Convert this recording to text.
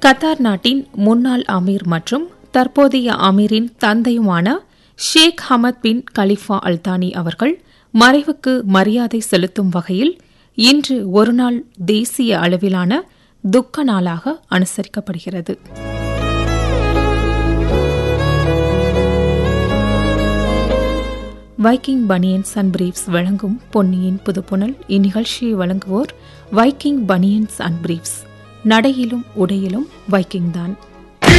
Qatar நாட்டின் முன்னாள் அமீர் மற்றும் தற்போதைய அமீரின் தந்தையுமான Sheikh Hamad bin Khalifa Al Thani அவர்கள் மறைவுக்கு மரியாதை செலுத்தும் வகையில் இன்று ஒருநாள் தேசிய அளவிலான துக்க நாளாக அனுசரிக்கப்படுகிறது வைக்கிங் பனியன்ஸ் அண்ட் பிரீப்ஸ் வழங்கும் பொன்னியின் புதுப்புணல் இந்நிகழ்ச்சியை வழங்குவோர் வைக்கிங் பனியன்ஸ் அண்ட் பிரீப்ஸ் நடையிலும் உடையிலும் வைக்கிங் தான்